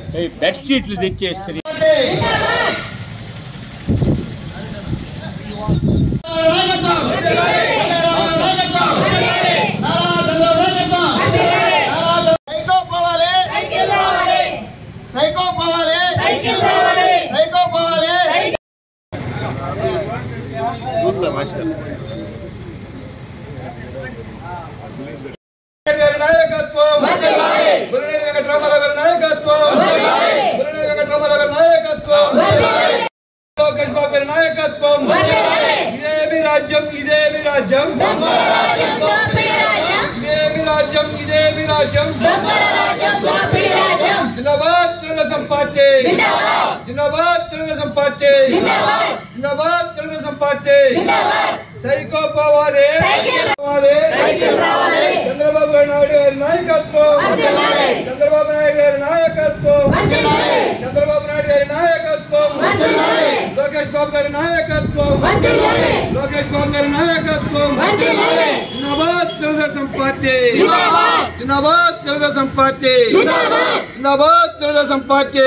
ఈ బెడ్షీట్లు తెచ్చేస్తారు సైకో పోవాలి సైకో పోవాలి సైకో పోవాలి గారి నాయకత్వం గురునేని వెంకటరామారావు గారి నాయకత్వం గురునేని వెంకటరామారావు గారి నాయకత్వం లోకేష్ బాబు గారి నాయకత్వం ఇదేమి రాజ్యం ఇదేమి రాజ్యం ఇదేమి రాజ్యం ఇదేమి రాజ్యం జిందాబాద్ తెలుగుదేశం పార్టీ జిందాబాద్ తెలుగుదేశం పార్టీ జిందాబాద్ తెలుగుదేశం పార్టీ సైకో పోవాలి పోవాలి చంద్రబాబు నాయుడు గారి నాయకత్వం చంద్రబాబు నాయుడు గారి నాయకత్వం చంద్రబాబు నాయుడు గారి నాయకత్వం లోకేష్ బాబు గారి నాయకత్వం లోకేష్ బాబు గారి నాయకత్వం జిందాబాద్ తెలుగుదేశం పార్టీ జిందాబాద్ తెలుగుదేశం పార్టీ జిందాబాద్ తెలుగుదేశం పార్టీ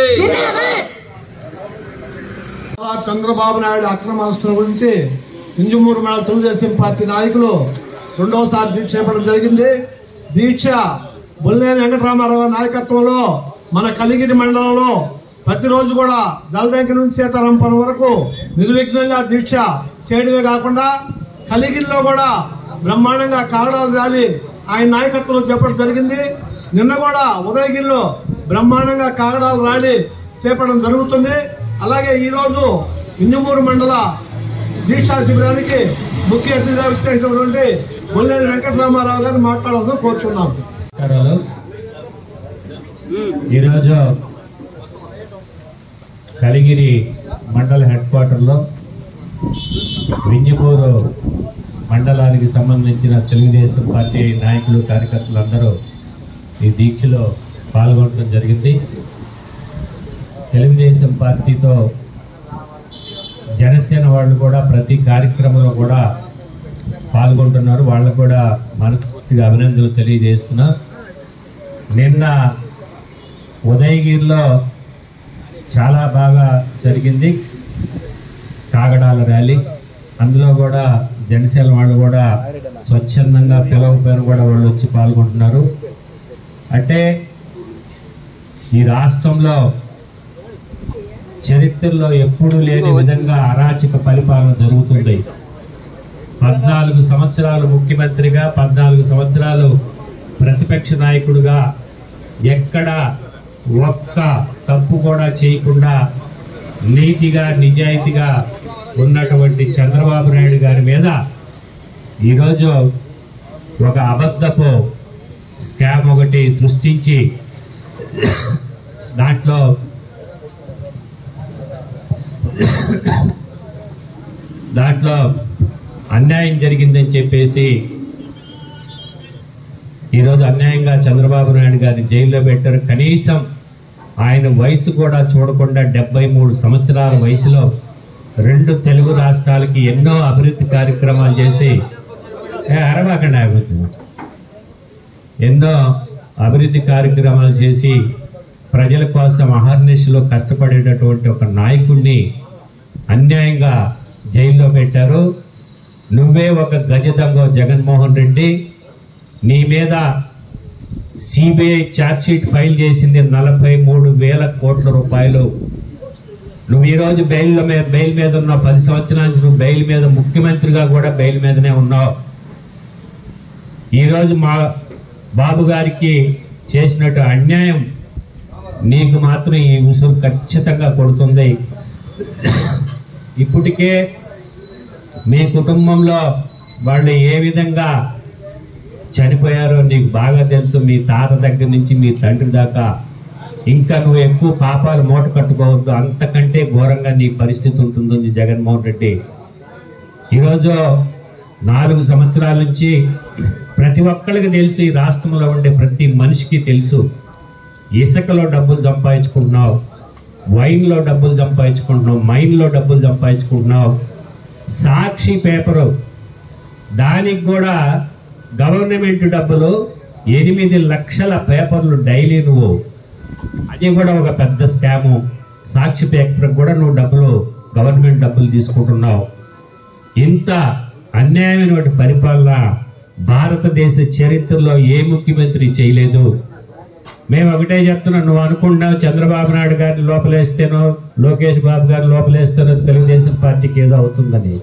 అలా చంద్రబాబు నాయుడు అక్రమాస్తుల గురించి ఇంజమూరు మేళ తెలుగుదేశం పార్టీ నాయకులు రెండవసారి దీక్ష చేపట్టడం జరిగింది దీక్ష బొల్లేని వెంకటరామారావు గారి నాయకత్వంలో మన కలిగిరి మండలంలో ప్రతిరోజు కూడా జలదంకి నుంచి సీతారాంపురం వరకు నిర్విఘ్నంగా దీక్ష చేయడమే కాకుండా కలిగిరిలో కూడా బ్రహ్మాండంగా కాగడాలు ర్యాలీ ఆయన నాయకత్వంలో చేపట్టడం జరిగింది నిన్న కూడా ఉదయగిరిలో బ్రహ్మాండంగా కాగడాలు ర్యాలీ చేపట్టడం జరుగుతుంది అలాగే ఈరోజు ఇంజమూరు మండల దీక్షా శిబిరానికి ముఖ్య అతిథిగా విచ్చేసినటువంటి బొల్లేని వెంకటరామారావు గారిని మాట్లాడాలని కోరుచున్నాం నమస్కారాలు ఈరోజు కలిగిరి మండల హెడ్ క్వార్టర్లో వింజమూరు మండలానికి సంబంధించిన తెలుగుదేశం పార్టీ నాయకులు కార్యకర్తలందరూ ఈ దీక్షలో పాల్గొనడం జరిగింది తెలుగుదేశం పార్టీతో జనసేన వాళ్ళు కూడా ప్రతి కార్యక్రమంలో కూడా పాల్గొంటున్నారు వాళ్ళకు కూడా మనస్ఫూర్తిగా అభినందనలు తెలియజేస్తున్నా నిన్న ఉదయగిరిలో చాలా బాగా జరిగింది కాగడాల ర్యాలీ అందులో కూడా జనసేన వాళ్ళు కూడా స్వచ్ఛందంగా పిలవపోయిన కూడా వాళ్ళు వచ్చి పాల్గొంటున్నారు అంటే ఈ రాష్ట్రంలో చరిత్రలో ఎప్పుడూ లేని విధంగా అరాచక పరిపాలన జరుగుతుంది పద్నాలుగు సంవత్సరాలు ముఖ్యమంత్రిగా పద్నాలుగు సంవత్సరాలు ప్రతిపక్ష నాయకుడిగా ఎక్కడ ఒక్క తప్పు కూడా చేయకుండా నీతిగా నిజాయితీగా ఉన్నటువంటి చంద్రబాబు నాయుడు గారి మీద ఈరోజు ఒక అబద్ధపు స్కామ్ ఒకటి సృష్టించి దాంట్లో దాంట్లో అన్యాయం జరిగిందని చెప్పేసి ఈరోజు అన్యాయంగా చంద్రబాబు నాయుడు గారిని జైల్లో పెట్టారు కనీసం ఆయన వయసు కూడా చూడకుండా డెబ్బై మూడు సంవత్సరాల వయసులో రెండు తెలుగు రాష్ట్రాలకి ఎన్నో అభివృద్ధి కార్యక్రమాలు చేసి ఏ అరవాకండి అభివృద్ధి ఎన్నో అభివృద్ధి కార్యక్రమాలు చేసి ప్రజల కోసం అహర్నిశలో కష్టపడేటటువంటి ఒక నాయకుడిని అన్యాయంగా జైల్లో పెట్టారు నువ్వే ఒక గజదంగో జగన్మోహన్ రెడ్డి నీ మీద సిబిఐ ఛార్జ్షీట్ ఫైల్ చేసింది నలభై మూడు వేల కోట్ల రూపాయలు నువ్వు ఈరోజు బెయిల్ మీద బెయిల్ మీద ఉన్నావు పది సంవత్సరాల నుంచి నువ్వు బెయిల్ మీద ముఖ్యమంత్రిగా కూడా బెయిల్ మీదనే ఉన్నావు ఈరోజు మా బాబు గారికి చేసినట్టు అన్యాయం నీకు మాత్రం ఈ ఉసురు ఖచ్చితంగా కొడుతుంది ఇప్పటికే మీ కుటుంబంలో వాళ్ళు ఏ విధంగా చనిపోయారో నీకు బాగా తెలుసు మీ తాత దగ్గర నుంచి మీ తండ్రి దాకా ఇంకా నువ్వు ఎక్కువ పాపాలు మూట కట్టుకోవద్దు అంతకంటే ఘోరంగా నీ పరిస్థితి ఉంటుంది జగన్మోహన్ రెడ్డి ఈరోజు నాలుగు సంవత్సరాల నుంచి ప్రతి ఒక్కరికి తెలుసు ఈ రాష్ట్రంలో ఉండే ప్రతి మనిషికి తెలుసు ఇసుకలో డబ్బులు సంపాదించుకుంటున్నావు వైన్లో డబ్బులు సంపాదించుకుంటున్నావు మైన్లో డబ్బులు సంపాదించుకుంటున్నావు సాక్షి పేపరు దానికి కూడా గవర్నమెంట్ డబ్బులు ఎనిమిది లక్షల పేపర్లు డైలీ నువ్వు అది కూడా ఒక పెద్ద స్కాము సాక్షి పేపర్ కూడా నువ్వు డబ్బులు గవర్నమెంట్ డబ్బులు తీసుకుంటున్నావు ఇంత అన్యాయమైనటువంటి పరిపాలన భారతదేశ చరిత్రలో ఏ ముఖ్యమంత్రి చేయలేదు మేము ఒకటే చెప్తున్నాం నువ్వు అనుకున్నావు చంద్రబాబు నాయుడు గారిని లోపలేస్తేనో లోకేష్ బాబు గారిని లోపలేస్తేనో తెలుగుదేశం పార్టీకి ఏదో అవుతుందని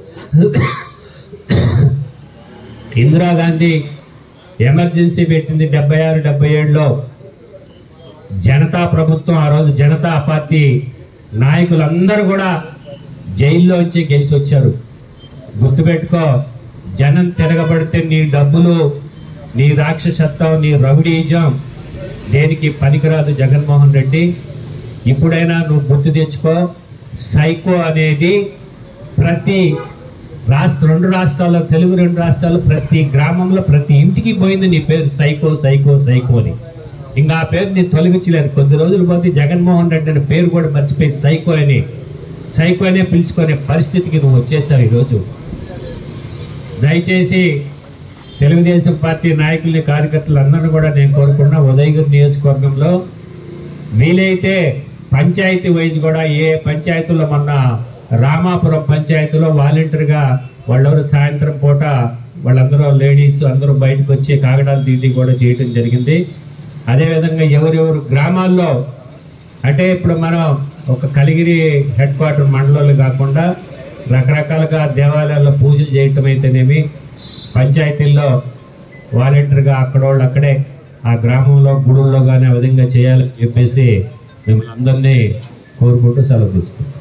ఇందిరాగాంధీ ఎమర్జెన్సీ పెట్టింది డెబ్బై ఆరు డెబ్బై ఏడులో జనతా ప్రభుత్వం ఆ రోజు జనతా పార్టీ నాయకులందరూ కూడా జైల్లోంచి గెలిచి వచ్చారు గుర్తుపెట్టుకో జనం తిరగబడితే నీ డబ్బులు నీ రాక్షసత్వం నీ రౌడీజం దేనికి పనికిరాదు జగన్మోహన్ రెడ్డి ఇప్పుడైనా నువ్వు గుర్తు తెచ్చుకో సైకో అనేది ప్రతి రాష్ట్ర రెండు రాష్ట్రాల్లో తెలుగు రెండు రాష్ట్రాల్లో ప్రతి గ్రామంలో ప్రతి ఇంటికి పోయింది నీ పేరు సైకో సైకో సైకో అని ఇంకా ఆ పేరు నీ తొలగించలేదు కొద్ది రోజులు పోతే జగన్మోహన్ రెడ్డి అనే పేరు కూడా మర్చిపోయి సైకో అని సైకో అనే పిలుచుకునే పరిస్థితికి నువ్వు వచ్చేసావు ఈరోజు దయచేసి తెలుగుదేశం పార్టీ నాయకుల్ని కార్యకర్తలందరినీ కూడా నేను కోరుకున్నా ఉదయగిరి నియోజకవర్గంలో వీలైతే పంచాయతీ వైజ్ కూడా ఏ పంచాయతీలో మొన్న రామాపురం పంచాయతీలో వాలంటీర్గా వాళ్ళెవరు సాయంత్రం పూట వాళ్ళందరూ లేడీస్ అందరూ బయటకు వచ్చి కాగడాలు దీది కూడా చేయడం జరిగింది అదేవిధంగా ఎవరెవరు గ్రామాల్లో అంటే ఇప్పుడు మనం ఒక కలిగిరి హెడ్ క్వార్టర్ మండలాలు కాకుండా రకరకాలుగా దేవాలయాల్లో పూజలు చేయటం అయితేనేమి పంచాయతీల్లో వాలంటీర్గా అక్కడ వాళ్ళు అక్కడే ఆ గ్రామంలో గుడుల్లో కానీ ఆ విధంగా చేయాలని చెప్పేసి మిమ్మల్ని అందరినీ కోరుకుంటూ సెలవు తీసుకుంటాం